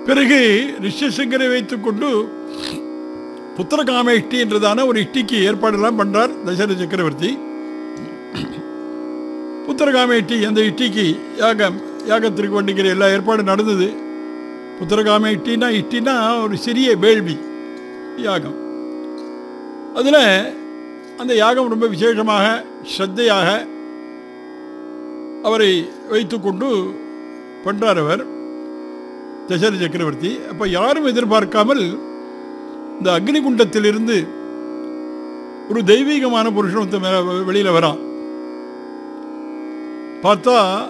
பிறகு ரிஷிசங்கரை வைத்துக்கொண்டு புத்திரகாம இஷ்டி என்றதான ஒரு இஷ்டிக்கு ஏற்பாடெல்லாம் பண்றார் தசரத சக்கரவர்த்தி புத்திரகாம இஷ்டி அந்த இஷ்டிக்கு யாகம் யாகத்திற்கு வண்டிக்கிற எல்லா ஏற்பாடும் நடந்தது புத்திரகாம இஷ்டினா இஷ்டினா ஒரு சிறிய வேள்வி யாகம் அதில் அந்த யாகம் ரொம்ப விசேஷமாக ஸ்ரத்தையாக அவரை வைத்துக்கொண்டு பண்றார் அவர் தசரத சக்கரவர்த்தி அப்போ யாரும் எதிர்பார்க்காமல் இந்த அக்னிகுண்டத்திலிருந்து ஒரு தெய்வீகமான புருஷன் ஒருத்தன் மேல வெளியில் வரான் பார்த்தா